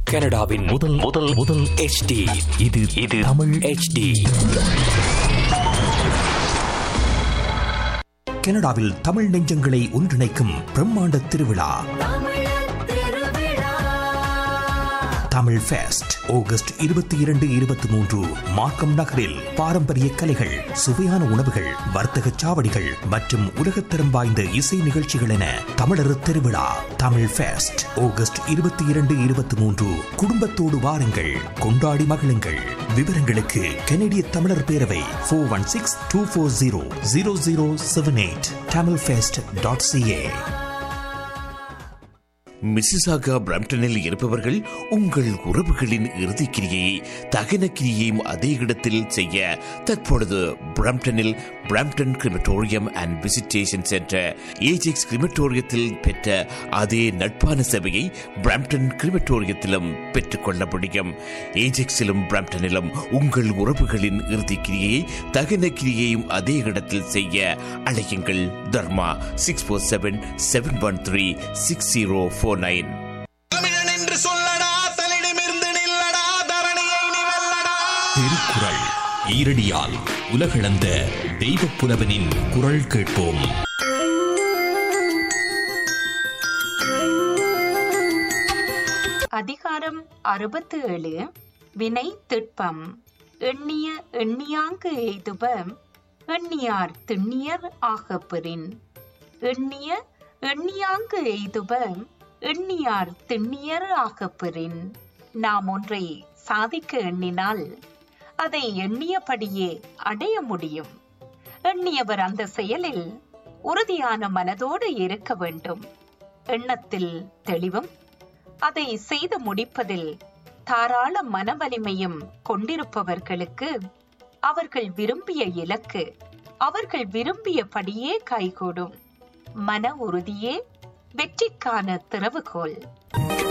கனடாவின் முதல் முதல் முதல் HD இது இது தமிழ் HD கனடாவில் தமிழ் நெஞ்சங்களை ஒன்றிணைக்கும் பிரம்மாண்ட திருவிழா தமிழ் ஃபெஸ்ட் ஆகஸ்ட் இருபத்தி இரண்டு இருபத்தி மூன்று மார்க்கம் நகரில் பாரம்பரிய கலைகள் சுவையான உணவுகள் வர்த்தக சாவடிகள் மற்றும் உலகத்தரம் வாய்ந்த இசை நிகழ்ச்சிகள் என தமிழர் திருவிழா தமிழ் ஃபெஸ்ட் ஆகஸ்ட் இருபத்தி இரண்டு இருபத்தி மூன்று குடும்பத்தோடு வாருங்கள் கொண்டாடி மகிழுங்கள் விவரங்களுக்கு கனடிய தமிழர் பேரவை four one six two four zero zero zero seven eight Tamil fest dot CA Mississauga பிரம்டனில் இருப்பவர்கள் உங்கள் உறவுகளின் இறுதிக் கிரியை தகன கிரியையும் அதே இடத்தில் செய்ய தற்பொழுது பிரம்டனில் Brampton crematorium and visitation centre Ajax கிரிமட்டோரியத்தில் பெற்ற அதே நட்பான சேவையை பிரம்டன் கிரிமட்டோரியத்திலும் பெற்றுக்கொள்ள முடியும் ஏஜெக்ஸிலும் பிரம்டனிலும் உங்கள் உறவுகளின் இறுதிக் கிரியை தகன கிரியையும் அதே இடத்தில் செய்ய அழையுங்கள் Dharma six four seven seven one three six zero four nine தமிழன் என்று சொல்லடா தலிடமிருந்து நில்லடா தரணியை நீ வெல்லடா திருக்குறள் ஈரடியால் உலகளந்த தெய்வப் புலவனின் குரல் கேட்போம் அதிகாரம் அறுபத்து ஏழு வினை திட்பம் எண்ணிய எண்ணியாங்கு எய்துப எண்ணியார் திண்ணியர் ஆகப்பெறின் எண்ணிய எண்ணியாங்கு எய்துப எண்ணியார் திண்ணியர் ஆகப்பெறின் நாம் ஒன்றை சாதிக்க எண்ணினால் அதை எண்ணியபடியே அடைய முடியும் எண்ணியவர் அந்த செயலில் உறுதியான மனதோடு இருக்க வேண்டும் எண்ணத்தில் தெளிவும் அதை செய்து முடிப்பதில் தாராள மனவலிமையும் கொண்டிருப்பவர்களுக்கு அவர்கள் விரும்பிய இலக்கு அவர்கள் விரும்பியபடியே கைகூடும் மன உறுதியே வெற்றிக்கான திறவுகோல்